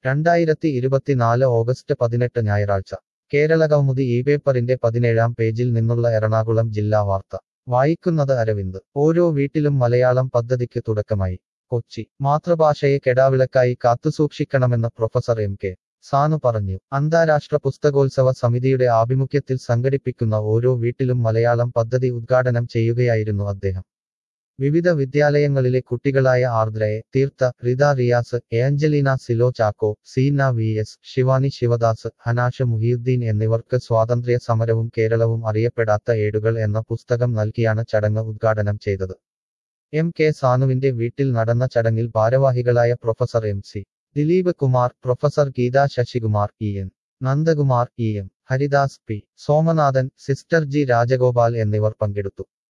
രണ്ടായിരത്തി ഇരുപത്തിനാല് ഓഗസ്റ്റ് പതിനെട്ട് ഞായറാഴ്ച കേരളകൗമുദി ഈ പേപ്പറിന്റെ പതിനേഴാം പേജിൽ നിന്നുള്ള എറണാകുളം ജില്ലാ വാർത്ത വായിക്കുന്നത് അരവിന്ദ് ഓരോ വീട്ടിലും മലയാളം പദ്ധതിക്ക് തുടക്കമായി കൊച്ചി മാതൃഭാഷയെ കെടാവിളക്കായി കാത്തുസൂക്ഷിക്കണമെന്ന് പ്രൊഫസർ എം കെ സാനു പറഞ്ഞു അന്താരാഷ്ട്ര പുസ്തകോത്സവ സമിതിയുടെ ആഭിമുഖ്യത്തിൽ സംഘടിപ്പിക്കുന്ന ഓരോ വീട്ടിലും മലയാളം പദ്ധതി ഉദ്ഘാടനം ചെയ്യുകയായിരുന്നു അദ്ദേഹം വിവിധ വിദ്യാലയങ്ങളിലെ കുട്ടികളായ ആർദ്രയെ തീർത്ത റിത റിയാസ് ഏഞ്ചലീന സിലോ ചാക്കോ സീന വി എസ് ശിവാനി ശിവദാസ് ഹനാഷ് മുഹിയുദ്ദീൻ എന്നിവർക്ക് സ്വാതന്ത്ര്യ സമരവും കേരളവും അറിയപ്പെടാത്ത ഏടുകൾ എന്ന പുസ്തകം നൽകിയാണ് ചടങ്ങ് ഉദ്ഘാടനം ചെയ്തത് എം കെ സാനുവിന്റെ വീട്ടിൽ നടന്ന ചടങ്ങിൽ ഭാരവാഹികളായ professor M C Dileep Kumar professor Geetha Sasikumar E N Nandakumar E M Haridas P Somanathan sister G Rajagopal എന്നിവർ പങ്കെടുത്തു